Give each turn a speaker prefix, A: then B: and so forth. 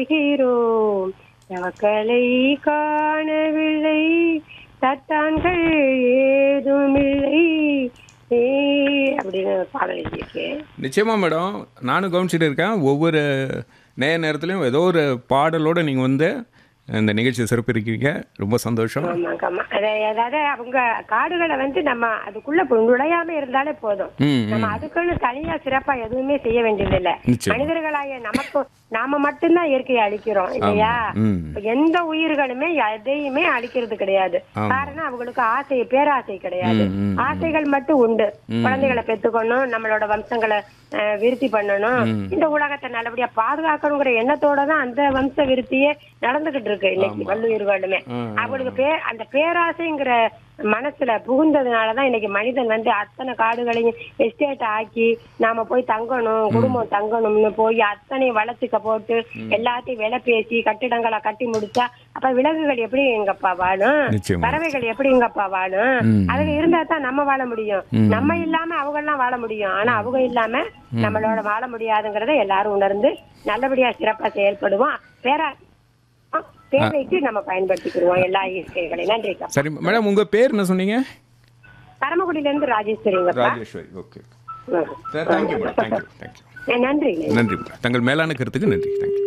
A: இருக்கிறோம் தவக்களை காணவில்லை தட்டான்கள் ஏதுமில்லை ஏ அப்படின்னு பாடல் எழுதியிருக்கேன்
B: நிச்சயமா மேடம் நானும் கவனிச்சுட்டு இருக்கேன் ஒவ்வொரு நேர நேரத்துலையும் ஏதோ ஒரு பாடலோடு நீங்கள் வந்து இந்த நிகழ்ச்சியை சிறப்பிருக்கீங்க ரொம்ப சந்தோஷம்
A: ஆமாங்க ஆமா அதை- அதாவது அவங்க காடுகளை வந்து நம்ம அதுக்குள்ள பு- நுழையாம இருந்தாலே போதும்
B: ம்
A: நம்ம அதுக்குன்னு தனியா சிறப்பா எதுவுமே செய்ய வேண்டியதில்லை
B: நிச்சயம்.
A: மனிதர்களாய நமக்கு நாம மட்டும்தான் இயற்கையை அழிக்கிறோம் இல்லையா
B: ம்
A: இப்ப எந்த உயிர்களுமே எதையுமே அழிக்கிறது கிடையாது காரணம் அவங்களுக்கு ஆசை பேராசை கிடையாது
B: ம், ம்,
A: ஆசைகள் மட்டும் உண்டு குழந்தைகளை பெத்துக்கணும் நம்மளோட வம்சங்களை அஹ், விருத்தி பண்ணணும் இந்த உலகத்தை நல்லபடியா பாதுகாக்கணுங்கிற எண்ணத்தோட தான் அந்த வம்ச விருத்தியே நடந்துகிட்டு இருக்கு இன்னைக்கு வள்ளுயிர்களுமே
B: ம்.
A: அவங்களுக்கு பே அந்த பேராசைங்கிற மனசுல புகுந்ததுனாலதான் இன்னைக்கு மனிதன் வந்து அத்தனை காடுகளையும் எஸ்டேட் ஆக்கி நாம போய் தங்கணும் குடும்பம் தங்கணும்னு போய் அத்தனையும் வளர்த்துக்க போட்டு எல்லாத்தையும் விலை பேசி கட்டிடங்களை கட்டி முடிச்சா அப்ப விலங்குகள் எப்படி எங்கப்பா வாழும்
B: நிச்சயமா.
A: பறவைகள் எப்படி எங்கப்பா வாழும்
B: ம்.
A: அதுங்க இருந்தா தான் நம்ம வாழ முடியும் நம்ம இல்லாம அவங்க எல்லாம் வாழ முடியும் ஆனா அவங்க இல்லாம நம்மளோட வாழ முடியாதுங்கிறத எல்லாரும் உணர்ந்து நல்லபடியா சிறப்பா செயல்படுவோம் பேரா தேவைக்கு நம்ம பயன்படுத்திக்கிடுவோம் எல்லா இயற்கைகளையும் நன்றிக்கா
B: சரி மேடம் உங்கள் பேர் என்ன சொன்னீங்க
A: பரமக்குடியில இருந்து ராஜேஸ்வரிங்கப்பா
B: ராஜேஸ்வரி ஓகே
A: ம்.
B: Sir thank you madam thank you thank you
A: நன்றி
B: நன்றி மேடம் தங்கள் மேலான கருத்துக்கு நன்றி தேங்க்யூ